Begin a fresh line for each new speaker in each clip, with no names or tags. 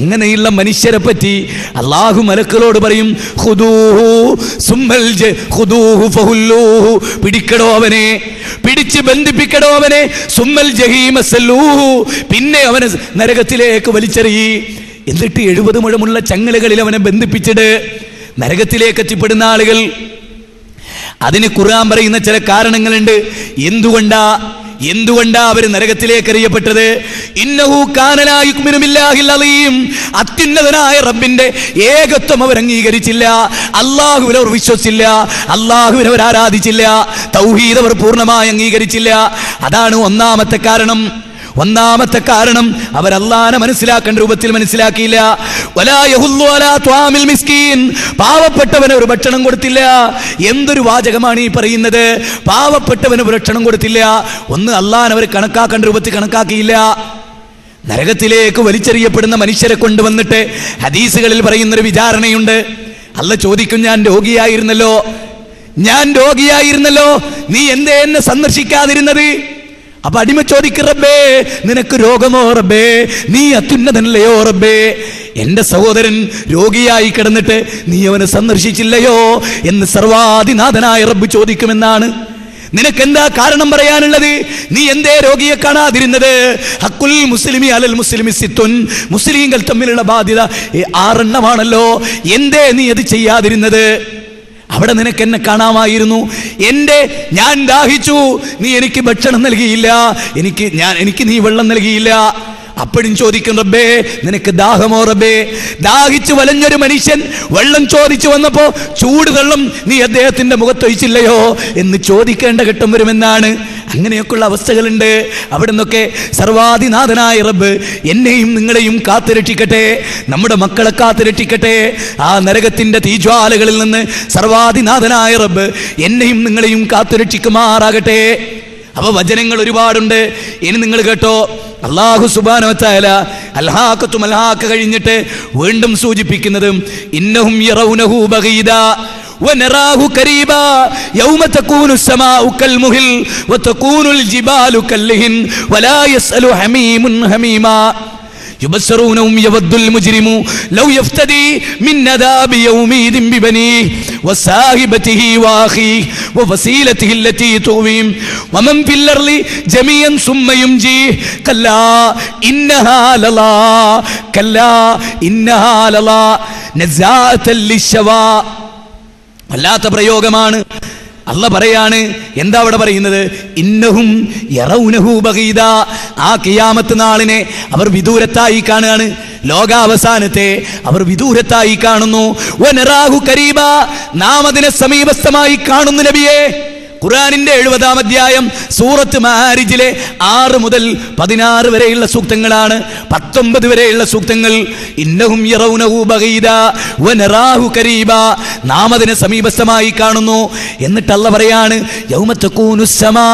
അങ്ങനെയുള്ള മനുഷ്യരെ പറ്റി അള്ളാഹു മലക്കളോട് പറയും "ഖുദൂഹു സുമ്മൽ ജ- ഖുദൂഹു ഫഹുല്ലൂഹു." പിടിക്കടോ അവനെ പിടിച്ച് ബന്ധിപ്പിക്കടോ അവനെ സുമ്മൽ ജഹീമ സല്ലൂഹു. പിന്നെ അവനെ നരകത്തിലേക്ക് വലിച്ചെറിയി എന്നിട്ട് എഴുപത് മുഴമുള്ള ചങ്ങലകളിൽ അവനെ ബന്ധിപ്പിച്ചിട്ട് നരകത്തിലേക്ക് എത്തിപ്പെടുന്ന ആളുകൾ അതിന് ഖുർആൻ പറയുന്ന ചില കാരണങ്ങളുണ്ട് എന്തുകൊണ്ടാ എന്തുകൊണ്ടാ അവർ നരകത്തിലേക്ക് എറിയപ്പെട്ടത് ഇന്നഹു കാനലായുക്മിനുമില്ലാഹിൽ അലീം അത്യുന്നതനായ റബ്ബിന്റെ ഏകത്വം അവർ അംഗീകരിച്ചില്ല അള്ളാഹുവിനെ അവർ വിശ്വസിച്ചില്ല അള്ളാഹുവിനെ അവർ ആരാധിച്ചില്ല തൗഹീദ് അവർ പൂർണ്ണമായി അംഗീകരിച്ചില്ല അതാണ് ഒന്നാമത്തെ കാരണം ഒന്നാമത്തെ കാരണം അവർ അള്ളാനെ മനസ്സിലാക്കേണ്ട രൂപത്തിൽ മനസ്സിലാക്കിയില്ല വലാ യഹുല്ലു അലാ ത്വാമിൽ മിസ്കീൻ പാവപ്പെട്ടവന് ഒരു ഭക്ഷണം കൊടുത്തില്ല എന്തൊരു വാചകമാണ് ഈ പറയുന്നത് പാവപ്പെട്ടവന് ഒരു ഭക്ഷണം കൊടുത്തില്ല ഒന്ന് അള്ളാൻ അവർ കണക്കാക്കേണ്ട രൂപത്തിൽ കണക്കാക്കിയില്ല നരകത്തിലേക്ക് വലിച്ചെറിയപ്പെടുന്ന മനുഷ്യരെ കൊണ്ടുവന്നിട്ട് ഹദീസുകളിൽ പറയുന്നൊരു വിചാരണയുണ്ട് അല്ല ചോദിക്കും ഞാൻ രോഗിയായിരുന്നല്ലോ ഞാൻ രോഗിയായിരുന്നല്ലോ നീ എന്തേ എന്നെ സന്ദർശിക്കാതിരുന്നത് അപ്പൊ അടിമ ചോദിക്കും റബ്ബേ നിനക്ക് രോഗമോ റബ്ബേ നീ അത്യുന്നതനല്ലയോ റബ്ബേ എന്റെ സഹോദരൻ രോഗിയായി കിടന്നിട്ട് നീ അവനെ സന്ദർശിച്ചില്ലയോ എന്ന് സർവാധിനാഥനായ റബ്ബ് ചോദിക്കുമെന്നാണ് നിനക്കെന്താ കാരണം പറയാനുള്ളത് നീ എന്തേ രോഗിയെ കാണാതിരുന്നത് ഹക്കുൽ മുസ്ലിമി അലൽ മുസ്ലിമി സിത്തുൻ മുസ്ലിങ്ങൾ തമ്മിലുള്ള ബാധ്യത ഏ, ആറെണ്ണമാണല്ലോ എന്തേ നീ അത് ചെയ്യാതിരുന്നത് അവിടെ നിനക്ക് എന്നെ കാണാമായിരുന്നു എൻ്റെ ഞാൻ ദാഹിച്ചു നീ എനിക്ക് ഭക്ഷണം നൽകിയില്ല എനിക്ക് ഞാൻ എനിക്ക് നീ വെള്ളം നൽകിയില്ല അപ്പോഴും ചോദിക്കും റബ്ബേ നിനക്ക് ദാഹമോ റബ്ബേ ദാഹിച്ചു വലഞ്ഞൊരു മനുഷ്യൻ വെള്ളം ചോദിച്ചു വന്നപ്പോ ചൂട് വെള്ളം നീ അദ്ദേഹത്തിന്റെ മുഖത്തൊഴിച്ചില്ലയോ എന്ന് ചോദിക്കേണ്ട ഘട്ടം വരുമെന്നാണ് അങ്ങനെയൊക്കെയുള്ള അവസ്ഥകളുണ്ട് അവിടെ നിന്നൊക്കെ സർവാധിനാഥനായ റബ്ബ് എന്നെയും നിങ്ങളെയും കാത്തുരക്ഷിക്കട്ടെ നമ്മുടെ മക്കളെ കാത്തുരക്ഷിക്കട്ടെ ആ നരകത്തിന്റെ തീജ്വാലകളിൽ നിന്ന് സർവാധിനാഥനായ റബ്ബ് എന്നെയും നിങ്ങളെയും കാത്തുരക്ഷിക്കുമാറാകട്ടെ അപ്പൊ വചനങ്ങൾ ഒരുപാടുണ്ട് ഇനി നിങ്ങൾ കേട്ടോ അള്ളാഹു സുബാനോത്തായ അൽഹാക്കത്തു മൽഹാക്ക കഴിഞ്ഞിട്ട് വീണ്ടും സൂചിപ്പിക്കുന്നത് ഇന്നഹും യറൗനഹു ബഗീദ ونراه قريبا يوم تكون السماء كالمهل وتكون الجبال كاللهن ولا يسأل حميم حميما يبصرونهم يود المجرم لو يفتدي من عذاب يومئذ ببنيه وصاحبته واخيه وفصيلته التي تؤويه ومن في الارض جميعا ثم ينجيه كلا انها للا كلا انها للا نزاعة للشوى വല്ലാത്ത പ്രയോഗമാണ് അല്ല പറയാണ് എന്താ അവിടെ പറയുന്നത് ഇന്നഹും യറൗനഹു ബഗീദ ആ കിയാമത്ത് നാളിനെ അവർ വിദൂരത്തായി കാണുകയാണ് ലോകാവസാനത്തെ അവർ വിദൂരത്തായി കാണുന്നു വനറാഹു കരീബ നാം അതിനെ സമീപസ്ഥമായി കാണുന്നു നബിയെ ഖുറാനിന്റെ എഴുപതാം അധ്യായം സൂറത്ത് മാരിജിലെ ആറ് മുതൽ പതിനാറ് വരെയുള്ള സൂക്തങ്ങളാണ് പത്തൊമ്പത് വരെയുള്ള സൂക്തങ്ങൾ ഇന്നഹും യറൗനഹു ബഗീദ വനറാഹു കരീബ നാം അതിനെ സമീപസ്ഥമായി കാണുന്നു എന്നിട്ട് അല്ല പറയാണ് യൗമത്തക്കൂനു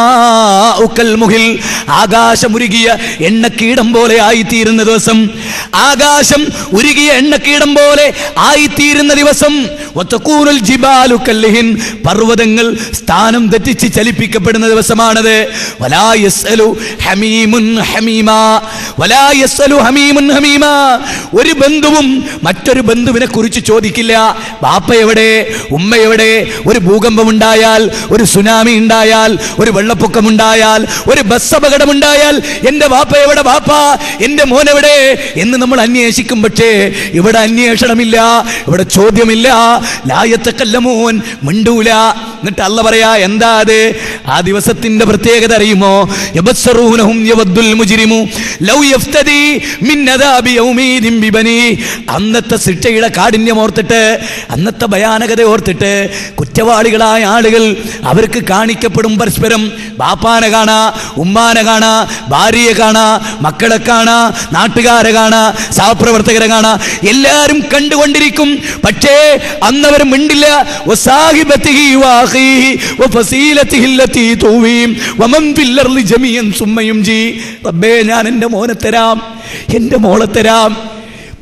സമാഉ കൽമുഹിൽ ആകാശം ഉരുകിയ എണ്ണക്കീടം പോലെ ആയിത്തീരുന്ന ദിവസം ആകാശം ഉരുകിയ എണ്ണക്കീടം പോലെ ആയിത്തീരുന്ന ദിവസം വത്തക്കൂനുൽ ജിബാലു കല്ലിഹിൻ പർവ്വതങ്ങൾ സ്ഥാനം തെറ്റിച്ച് ചലിപ്പിക്കപ്പെടുന്ന ദിവസമാണത് വലാ യസ്അലു ഹമീമുൻ ഹമീമ വലാ യസ്അലു ഹമീമുൻ ഹമീമ ഒരു ബന്ധുവും മറ്റൊരു ബന്ധുവിനെ കുറിച്ച് ചോദിക്കില്ല ബാപ്പ എവിടെ ഉമ്മ എവിടെ ഒരു ഭൂകമ്പം ഉണ്ടായാൽ ഒരു സുനാമി ഉണ്ടായാൽ ഒരു വെള്ളപ്പൊക്കം ഉണ്ടായാൽ ഒരു ബസ് അപകടം ഉണ്ടായാൽ എന്റെ ബാപ്പ എവിടെ ബാപ്പ എന്റെ മോൻ എവിടെ എന്ന് നമ്മൾ അന്വേഷിക്കും പക്ഷേ ഇവിടെ അന്വേഷണമില്ല ഇവിടെ ചോദ്യമില്ല ലായത്തക്കല്ല മോൻ മിണ്ടൂല എന്നിട്ട് അല്ല പറയാ എന്താ അത് ആ ദിവസത്തിന്റെ പ്രത്യേകത അറിയുമോ യബസ്സറൂനഹും യവദ്ദുൽ മുജ്രിമു ലൗ യഫ്തദി മിൻ അദാബി യൗമീദിൻ ബിബനി അന്നത്തെ ശിക്ഷയുടെ കാഠിന്യം ഓർത്തിട്ട് അന്നത്തെ ഭയാനകത ഓർത്തിട്ട് കുറ്റവാളികളായ ആളുകൾ അവർക്ക് കാണിക്കപ്പെടും പരസ്പരം ബാപ്പാനെ കാണാ ഉമ്മാനെ കാണാ ഭാര്യയെ കാണാ മക്കളെ കാണാ നാട്ടുകാരെ കാണാ സഹപ്രവർത്തകരെ കാണാ എല്ലാരും കണ്ടുകൊണ്ടിരിക്കും പക്ഷേ അന്നവർ മിണ്ടില്ല വസാഹിബത്തിഹി വാഖീഹി വഫസീലത്തിഹി അല്ലത്തി തൂവീം വമൻ ഫിൽ അർളി ജമീഅൻ സുമ്മ യുംജി റബ്ബേ ഞാൻ എൻ്റെ മോനെ തരാം എൻ്റെ മോളെ തരാം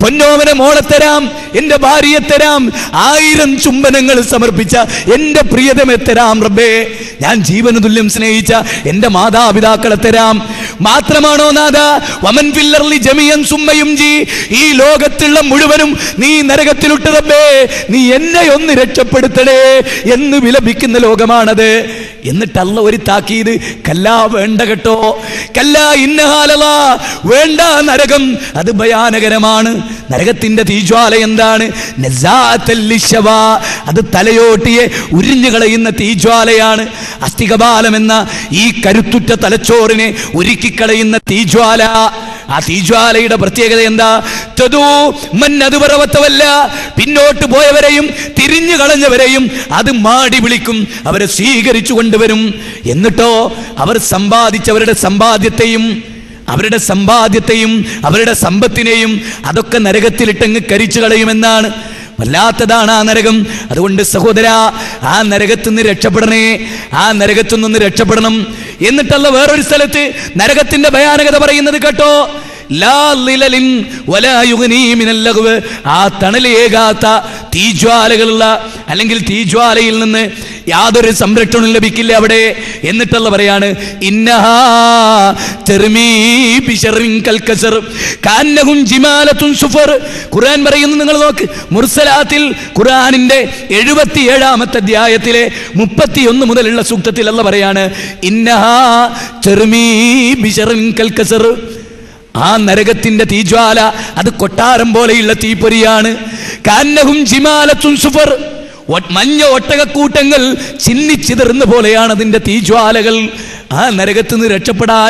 പൊന്നോമനെ മോളെ തരാം എന്റെ ഭാര്യയെ തരാം ആയിരം ചുംബനങ്ങൾ സമർപ്പിച്ച എന്റെ പ്രിയതമെ തരാം റബ്ബേ ഞാൻ ജീവന തുല്യം സ്നേഹിച്ച എന്റെ മാതാപിതാക്കളെ തരാം മാത്രമാണോ നാഥ വമൻ ഫില്ലർലി ജമിയൻ സുമ്മയും ജി ഈ ലോകത്തുള്ള മുഴുവനും നീ നരകത്തിലുട്ട് റബ്ബേ നീ എന്നെ ഒന്ന് രക്ഷപ്പെടുത്തണേ എന്ന് വിലപിക്കുന്ന ലോകമാണത് എന്നിട്ടല്ല ഒരു താക്കീത് കല്ലാ വേണ്ട കേട്ടോ കല്ലാ ഇന്നഹാലല വേണ്ട നരകം അത് ഭയാനകരമാണ് നരകത്തിന്റെ തീജ്വാല എന്താണ് നസാഅത്തൽ ലിശവ. അത് തലയോട്ടിയെ ഉരിഞ്ഞു കളയുന്ന തീജ്വാലയാണ് അസ്ഥികപാലം എന്ന ഈ കരുത്തുറ്റ തലച്ചോറിനെ ഉരുക്കിക്കളയുന്ന തീജ്വാല ആ തീജ്വാലയുടെ പ്രത്യേകത എന്താ തദൂ മൻ അത് പറവത്തവല്ല പിന്നോട്ട് പോയവരെയും തിരിഞ്ഞു കളഞ്ഞവരെയും അത് മാടി വിളിക്കും അവരെ സ്വീകരിച്ചു കൊണ്ടുവരും എന്നിട്ടോ അവർ സമ്പാദിച്ചവരുടെ സമ്പാദ്യത്തെയും അവരുടെ സമ്പാദ്യത്തെയും അവരുടെ സമ്പത്തിനെയും അതൊക്കെ നരകത്തിലിട്ടങ്ങ് കരിച്ചു കളയുമെന്നാണ് വല്ലാത്തതാണ് ആ നരകം അതുകൊണ്ട് സഹോദര ആ നരകത്തു നിന്ന് രക്ഷപ്പെടണേ ആ നരകത്തു നിന്ന് രക്ഷപ്പെടണം എന്നിട്ടല്ല വേറൊരു സ്ഥലത്ത് നരകത്തിന്റെ ഭയാനകത പറയുന്നത് കേട്ടോ ലാ ലിലലിൻ വലാ യുഗ്നീ മിനൽ ലഗ്വ്. ആ തണലേകാത്ത തീജ്വാലകളുള്ള അല്ലെങ്കിൽ തീജ്വാലയിൽ നിന്ന് യാതൊരു സംരക്ഷണവും ലഭിക്കില്ല അവിടെ എന്നിട്ടുള്ള പറയാണ് ഇന്നഹാ തെർമീ ബിശറിൻ കൽക്കസർ കാന്നഹും ജിമാലത്തുൻ സുഫർ ഖുർആൻ പറയുന്നു നിങ്ങൾ നോക്ക് മുർസലാത്തിൽ ഖുർആനിന്റെ എഴുപത്തി ഏഴാമത്തെ അധ്യായത്തിലെ മുപ്പത്തിയൊന്ന് മുതലുള്ള സൂക്തത്തിൽ അല്ല പറയാണ് ഇന്നഹാ തെർമീ ബിശറിൻ കൽക്കസർ ആ നരകത്തിന്റെ തീജ്വാല അത് കൊട്ടാരം പോലെയുള്ള തീപ്പൊരിയാണ് കാന്നഹും ജിമാലത്തും സുഫർ ഒ- മഞ്ഞ ഒട്ടകക്കൂട്ടങ്ങൾ ചിന്നിച്ചിതറുന്ന പോലെയാണ് അതിന്റെ തീജ്വാലകൾ ആ നരകത്തുനിന്ന് രക്ഷപ്പെടാൻ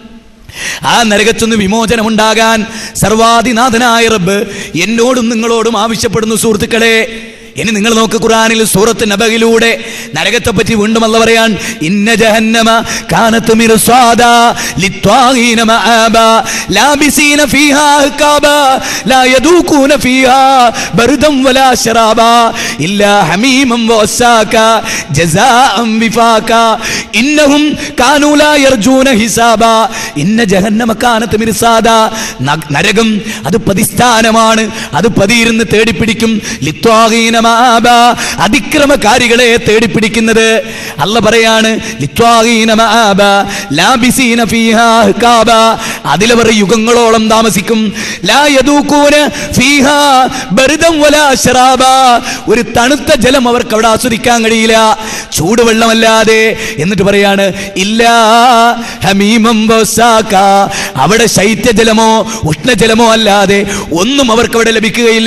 ആ നരകത്തുനിന്ന് വിമോചനമുണ്ടാകാൻ സർവാധിനാഥനായ റബ്ബ് എന്നോടും നിങ്ങളോടും ആവശ്യപ്പെടുന്നു സുഹൃത്തുക്കളെ ഇനി നിങ്ങൾ നോക്ക് ഖുറാനിൽ സൂറത്ത് നബകിലൂടെ നരകത്തെ പറ്റി വീണ്ടും അല്ല പറയാൻ ഇന്ന ജഹന്നമ കാനത്ത് മിർസാദ ലിത്വാഗീന മആബ ലാബിസീന ഫീഹാ അഹ്കാബ ലാ യദൂകൂന ഫീഹാ ബർദം വലാ ശറാബ ഇല്ലാ ഹമീമൻ വസാക ജസാഅൻ വിഫാക ഇന്നഹും കാനൂ ലാ യർജൂന ഹിസാബ ഇന്ന ജഹന്നമ കാനത്ത് മിർസാദ ന- നരകം അത് പതിസ്ഥാനമാണ് അത് പതിയിരുന്ന് തേടിപ്പിടിക്കും ലിത്വാഗീന മആബ അതിക്രമകാരികളെ തേടിപ്പിടിക്കുന്നത് അല്ല പറയാണ് ലിത്വാഗീന മആബ ലാബിസീന ഫീഹാ അഹ്കാബ അതിലവർ യുഗങ്ങളോളം താമസിക്കും ലാ യദൂകൂന ഫീഹാ ബർദം വലാ ശറാബ ഒരു തണുത്ത ജലം അവർക്ക് അവിടെ ആസ്വദിക്കാൻ കഴിയില്ല ചൂടുവെള്ളമല്ലാതെ എന്നിട്ട് പറയാണ് ഇല്ലാ ഹമീമം വസാക അവിടെ ശൈത്യജലമോ ഉഷ്ണജലമോ അല്ലാതെ ഒന്നും അവർക്ക് അവിടെ ലഭിക്കുകയില്ല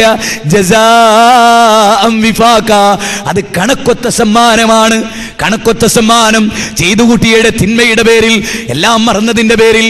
ജസാഅം വിഫാക അത് കണക്കൊത്ത സമ്മാനമാണ് കണക്കൊത്ത സമ്മാനം ചെയ്തു കൂട്ടിയുടെ തിന്മയുടെ പേരിൽ എല്ലാം മറന്നതിന്റെ പേരിൽ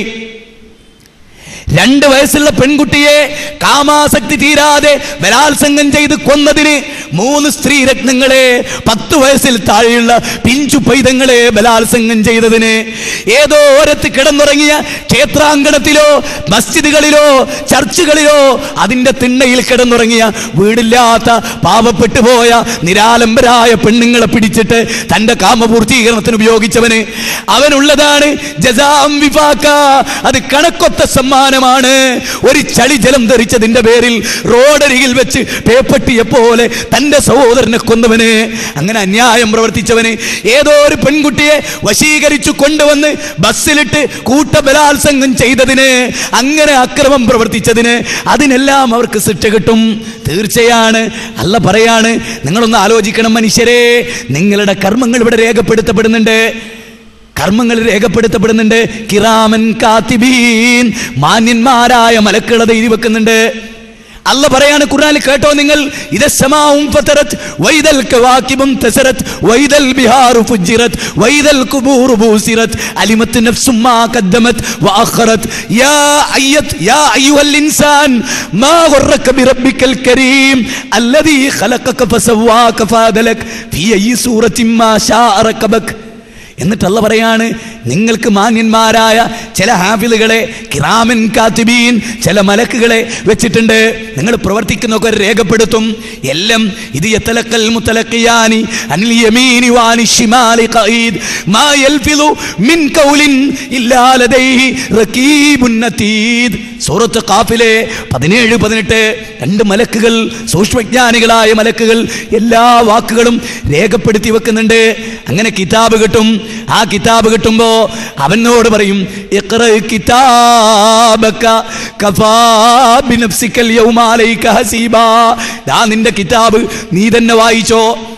രണ്ട് വയസ്സുള്ള പെൺകുട്ടിയെ കാമാസക്തി തീരാതെ ബലാത്സംഗം ചെയ്ത് കൊന്നതിന് മൂന്ന് സ്ത്രീ രത്നങ്ങളെ പത്ത് വയസ്സിൽ താഴെയുള്ള പിഞ്ചു പൈതങ്ങളെ ബലാത്സംഗം ചെയ്തതിന് ഏതോ ഓരത്ത് കിടന്നുറങ്ങിയ ക്ഷേത്രാങ്കണത്തിലോ മസ്ജിദുകളിലോ ചർച്ചുകളിലോ അതിന്റെ തിണ്ണയിൽ കിടന്നുറങ്ങിയ വീടില്ലാത്ത പാവപ്പെട്ടു പോയ നിരാലംബരായ പെണ്ണുങ്ങളെ പിടിച്ചിട്ട് തന്റെ കാമപൂർത്തീകരണത്തിന് ഉപയോഗിച്ചവന് അവനുള്ളതാണ് ജസാം വിഫാക്ക അത് കണക്കൊത്ത സമ്മാനമാണ് ഒരു ചളി ജലം ധരിച്ചതിന്റെ പേരിൽ റോഡരികിൽ വെച്ച് പേപ്പട്ടിയെ പോലെ തന്റെ സഹോദരനെ കൊന്നവന് അങ്ങനെ അന്യായം പ്രവർത്തിച്ചവന് ഏതോ ഒരു പെൺകുട്ടിയെ വശീകരിച്ചു കൊണ്ടുവന്ന് ബസ്സിലിട്ട് കൂട്ട ബലാത്സംഗം ചെയ്തതിന് അങ്ങനെ അക്രമം പ്രവർത്തിച്ചതിന് അതിനെല്ലാം അവർക്ക് ശിക്ഷ കിട്ടും തീർച്ചയാണ് അല്ല പറയാണ് നിങ്ങളൊന്ന് ആലോചിക്കണം മനുഷ്യരെ നിങ്ങളുടെ കർമ്മങ്ങൾ ഇവിടെ രേഖപ്പെടുത്തപ്പെടുന്നുണ്ട് കർമ്മങ്ങൾ രേഖപ്പെടുത്തപ്പെടുന്നുണ്ട് കിറാമൻ കാത്തിബീൻ മാന്യന്മാരായ മലക്കുകളത് എഴുതി വെക്കുന്നുണ്ട് അല്ല പറയാണ് ഖുർആനിൽ കേട്ടോ നിങ്ങൾ ഇദസ്സമാഉം ഫതറത് വൈദൽ കവാകിബും തസറത് വൈദൽ ബിഹാറു ഫുജിറത് വൈദൽ ഖുബൂറു ബൂസിറത് അലിമത്ത് നഫ്സും മാ ഖദ്ദമത് വഅഖറത് യാ അയ്യത് യാ അയ്യുഹൽ ഇൻസാൻ മാ ഗറക ബിറബ്ബിക്കൽ കരീം അല്ലദീ ഖലഖക ഫസവാക ഫഅദലക ഫീ അയ്യി സൂറത്തിൻ മാ ശാഅ റകബക എന്നിട്ടല്ല പറയാണ് നിങ്ങൾക്ക് മാന്യന്മാരായ ചില ഹാഫിലുകളെ കിറാമൻ കാത്തിബീൻ ചില മലക്കുകളെ വെച്ചിട്ടുണ്ട് നിങ്ങൾ പ്രവർത്തിക്കുന്നൊക്കെ രേഖപ്പെടുത്തും എല്ലാം ഇത് യത്തലക്കൽ മുത്തലക്കിയാനി അനിൽ യമീനി വാനി ഷിമാലി ഖഈദ് മാ യൽഫിദു മിൻ ഖൗലിൻ ഇല്ലാ ലദൈഹി റഖീബുൻ നതീദ് സൂറത്ത് ഖാഫിലെ പതിനേഴ് പതിനെട്ട് രണ്ട് മലക്കുകൾ സൂക്ഷ്മജ്ഞാനികളായ മലക്കുകൾ എല്ലാ വാക്കുകളും രേഖപ്പെടുത്തി വെക്കുന്നുണ്ട് അങ്ങനെ കിതാബ് കിട്ടും ആ കിതാബ് കിട്ടുമ്പോ അവനോട് പറയും ഇഖ്റ കിതാബക കഫാ ബിനഫ്സിക്കൽ യൗമ അലൈക ഹസീബാ ദാ നിന്റെ കിതാബ് നീ തന്നെ വായിച്ചോ